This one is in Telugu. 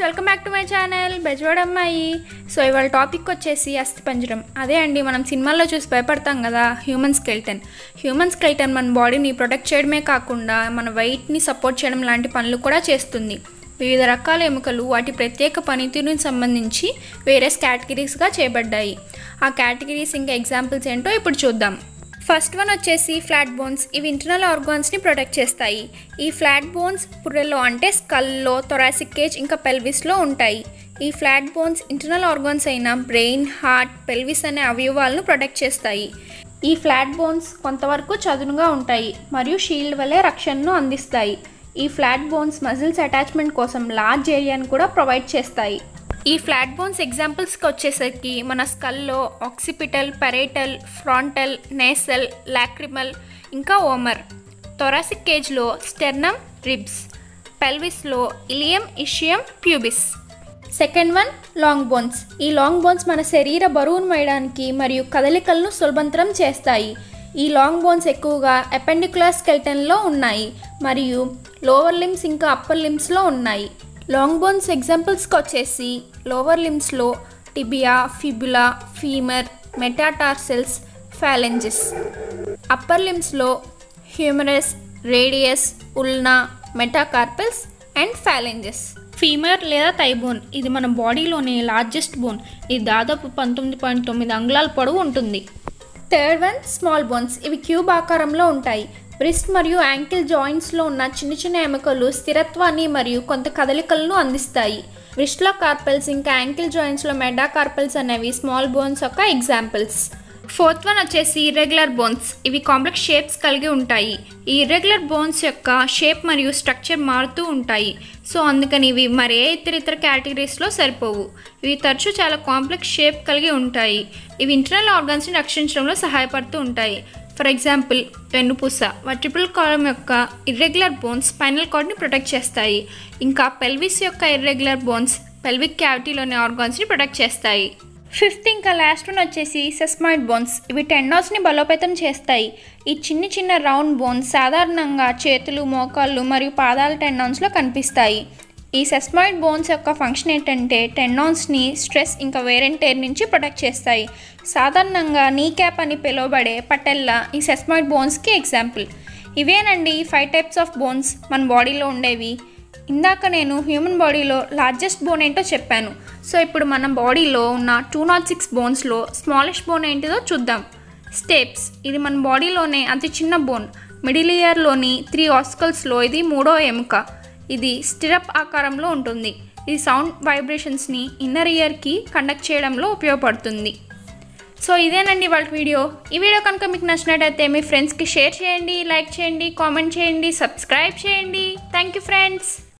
welcome back to my channel Bezawada అమ్మాయి సో ఇవాళ టాపిక్ వచ్చేసి అస్థిపంజరం అదే అండి మనం సినిమాల్లో చూసి భయపడతాం కదా హ్యూమన్ స్కెల్టన్ హ్యూమన్ స్కెల్టన్ మన బాడీని ప్రొటెక్ట్ చేయడమే కాకుండా మన వెయిట్ని సపోర్ట్ చేయడం లాంటి పనులు కూడా చేస్తుంది వివిధ రకాల ఎముకలు వాటి ప్రత్యేక పనితీరుని సంబంధించి వేరే కేటగిరీస్గా చేయబడ్డాయి ఆ కేటగిరీస్ ఇంకా ఎగ్జాంపుల్స్ ఏంటో ఇప్పుడు చూద్దాం ఫస్ట్ వన్ వచ్చేసి ఫ్లాట్ బోన్స్ ఇవి ఇంటర్నల్ ఆర్గాన్స్ని ప్రొటెక్ట్ చేస్తాయి ఈ ఫ్లాట్ బోన్స్ పుర్రెలో అంటే స్కల్లో థొరాసిక్ కేజ్ ఇంకా పెల్విస్లో ఉంటాయి ఈ ఫ్లాట్ బోన్స్ ఇంటర్నల్ ఆర్గాన్స్ అయిన బ్రెయిన్ హార్ట్ పెల్విస్ అనే అవయవాలను ప్రొటెక్ట్ చేస్తాయి ఈ ఫ్లాట్ బోన్స్ కొంతవరకు చదునుగా ఉంటాయి మరియు షీల్డ్ వలె రక్షణను అందిస్తాయి ఈ ఫ్లాట్ బోన్స్ మజిల్స్ అటాచ్మెంట్ కోసం లార్జ్ ఏరియాను కూడా ప్రొవైడ్ చేస్తాయి ఈ ఫ్లాట్ బోన్స్ ఎగ్జాంపుల్స్కి వచ్చేసరికి మన స్కల్లో occipital parietal frontal nasal lacrimal ఇంకా ఓమర్ థొరాసిక్ కేజ్లో స్టెర్నమ్ రిబ్స్ పెల్విస్లో ilium ischium pubis second one long bones ఈ లాంగ్ బోన్స్ మన శరీర బరువును వేయడానికి మరియు కదలికలను సులభంతరం చేస్తాయి ఈ లాంగ్ బోన్స్ ఎక్కువగా ఎపెండికులర్ స్కెల్టన్లో ఉన్నాయి మరియు లోవర్ లిమ్స్ ఇంకా అప్పర్ లిమ్స్లో ఉన్నాయి లాంగ్ బోన్స్ ఎగ్జాంపుల్స్కి వచ్చేసి లోవర్ లిమ్స్లో tibia fibula femur metatarsals phalanges upper లిమ్స్లో humerus radius ulna metacarpals and phalanges femur లేదా థైబోన్ ఇది మన బాడీలోని లార్జెస్ట్ బోన్ ఇది దాదాపు పంతొమ్మిది పాయింట్ తొమ్మిది అంగుళాల పొడవు ఉంటుంది థర్డ్ వన్ స్మాల్ బోన్స్ ఇవి క్యూబ్ ఆకారంలో ఉంటాయి బ్రిస్ట్ మరియు యాంకిల్ జాయింట్స్లో ఉన్న చిన్న చిన్న ఎముకలు స్థిరత్వాన్ని మరియు కొంత కదలికలను అందిస్తాయి బ్రిస్ట్లో కార్పల్స్ ఇంకా యాంకిల్ జాయింట్స్లో మెడా కార్పల్స్ అనేవి స్మాల్ బోన్స్ యొక్క ఎగ్జాంపుల్స్ ఫోర్త్ వన్ వచ్చేసి ఇర్రెగ్యులర్ బోన్స్ ఇవి కాంప్లెక్స్ షేప్స్ కలిగి ఉంటాయి ఈ ఇర్రెగ్యులర్ బోన్స్ యొక్క షేప్ మరియు స్ట్రక్చర్ మారుతూ ఉంటాయి సో అందుకని ఇవి మరే ఇతర ఇతర కేటగిరీస్లో సరిపోవు ఇవి తరచూ చాలా కాంప్లెక్స్ షేప్ కలిగి ఉంటాయి ఇవి ఇంటర్నల్ ఆర్గాన్స్ని రక్షించడంలో సహాయపడుతూ ఉంటాయి ఫర్ ఎగ్జాంపుల్ వెన్నుపూస వర్టిబుల్ కాలం యొక్క ఇర్రెగ్యులర్ బోన్స్ స్పైనల్ కార్డ్ని ప్రొటెక్ట్ చేస్తాయి ఇంకా పెల్విస్ యొక్క ఇర్రెగ్యులర్ బోన్స్ పెల్విక్ క్యావిటీలోని ఆర్గాన్స్ని ప్రొటెక్ట్ చేస్తాయి ఫిఫ్త్ ఇంకా లాస్ట్ వన్ వచ్చేసి సెస్మాయిడ్ బోన్స్ ఇవి టెండాస్ని బలోపేతం చేస్తాయి ఈ చిన్న చిన్న రౌండ్ బోన్స్ సాధారణంగా చేతులు మోకాళ్ళు మరియు పాదాల టెండాన్స్లో కనిపిస్తాయి ఈ సెస్మాయిడ్ బోన్స్ యొక్క ఫంక్షన్ ఏంటంటే టెండాన్స్ని స్ట్రెస్ ఇంకా వేరెంటేర్ నుంచి ప్రొటెక్ట్ చేస్తాయి సాధారణంగా నీ క్యాప్ అని పిలువబడే పటెల్లా ఈ సెస్మాయిడ్ బోన్స్కి ఎగ్జాంపుల్ ఇవేనండి ఫైవ్ టైప్స్ ఆఫ్ బోన్స్ మన బాడీలో ఉండేవి ఇందాక నేను హ్యూమన్ బాడీలో లార్జెస్ట్ బోన్ ఏంటో చెప్పాను సో ఇప్పుడు మన బాడీలో ఉన్న టూ నాట్ సిక్స్ బోన్స్లో స్మాలెస్ట్ బోన్ ఏంటిదో చూద్దాం స్టెప్స్ ఇది మన బాడీలోనే అతి చిన్న బోన్ మిడిల్ ఇయర్లోని త్రీ ఆస్కల్స్లో ఇది మూడో ఎముక ఇది స్టిరప్ ఆకారంలో ఉంటుంది ఇది సౌండ్ వైబ్రేషన్స్ని ఇన్నర్ ఇయర్కి కండక్ట్ చేయడంలో ఉపయోగపడుతుంది సో ఇదేనండి వాళ్ళ వీడియో ఈ వీడియో కనుక మీకు నచ్చినట్టయితే మీ ఫ్రెండ్స్కి షేర్ చేయండి లైక్ చేయండి కామెంట్ చేయండి సబ్స్క్రైబ్ చేయండి థ్యాంక్ యూ ఫ్రెండ్స్